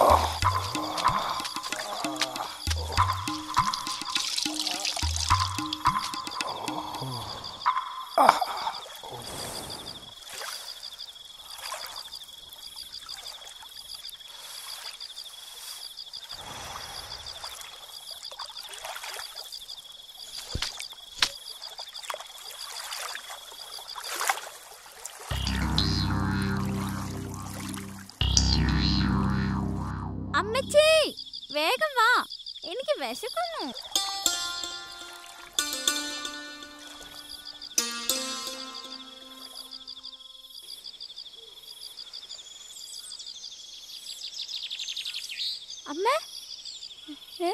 അമ്മച്ചി വേഗം വാ എനിക്ക് വിശക്കുന്നു അമ്മ ഏ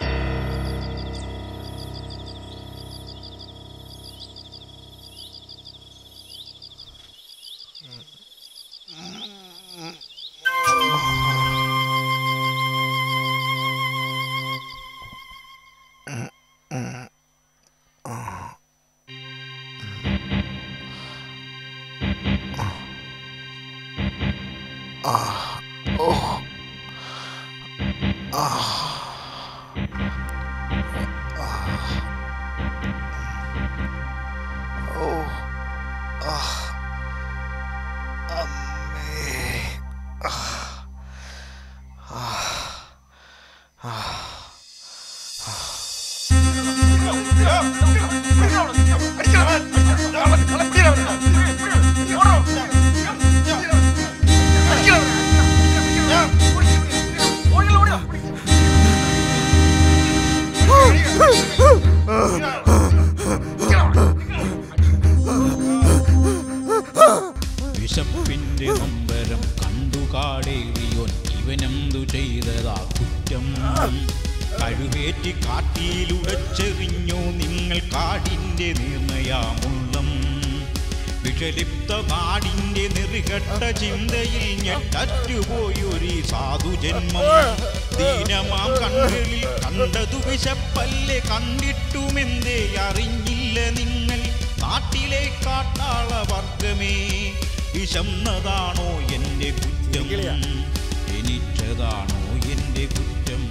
വിശപ്പിന്റെ നൊമ്പരം കണ്ടു കാടേറിയോൻ ഇവനെന്തു ചെയ്തതാ കുറ്റം കഴുകേറ്റി കാട്ടിയിലുടച്ചെറിഞ്ഞു നിങ്ങൾ കാടിന്റെ നിർണയാമുള്ളം വിഷലിപ്ത നാടിന്റെ നെറികെട്ട ചിന്തയിൽ ഞെട്ടറ്റുപോയൊരു സാധുജന്മം ദീനമാം കണ്ണുകളിൽ കണ്ടതു വിശപ്പല്ലേ കണ്ടിട്ടുമെന്തേ അറിഞ്ഞില്ല നിങ്ങൾ നാട്ടിലെ കാട്ടാള വർഗമേ വിശന്നതാണോ എൻ്റെ കുറ്റം ജനിച്ചതാണോ എൻ്റെ കുറ്റം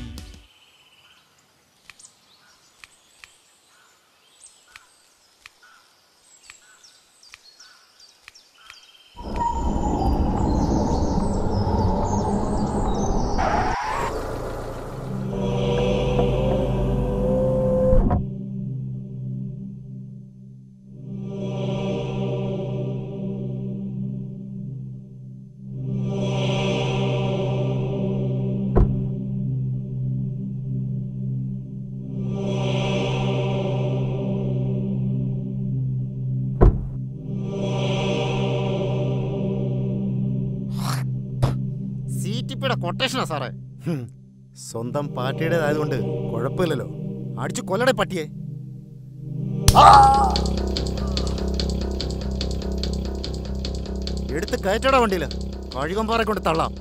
സീറ്റിപ്പിയുടെ കൊട്ടേഷനാ സാറേ ഹും, സ്വന്തം പാർട്ടിയുടേതായതുകൊണ്ട് കുഴപ്പമില്ലല്ലോ അടിച്ചു കൊല്ലടെ പട്ടിയെ എടുത്ത് കയറ്റടാ വണ്ടിയില് കഴുകമ്പാറ കൊണ്ട് തള്ളാം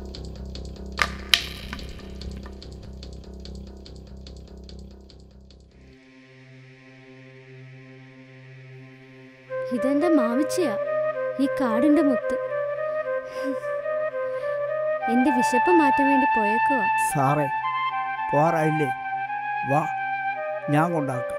ഇതെന്റെ മാമിച്ചയാ ഈ കാടിന്റെ മുത്ത് എന്റെ വിശപ്പ് മാറ്റാൻ വേണ്ടി പോയേക്കുവാ സാറേ പോറായില്ലേ വാ ഞാൻ കൊണ്ടാക്കാം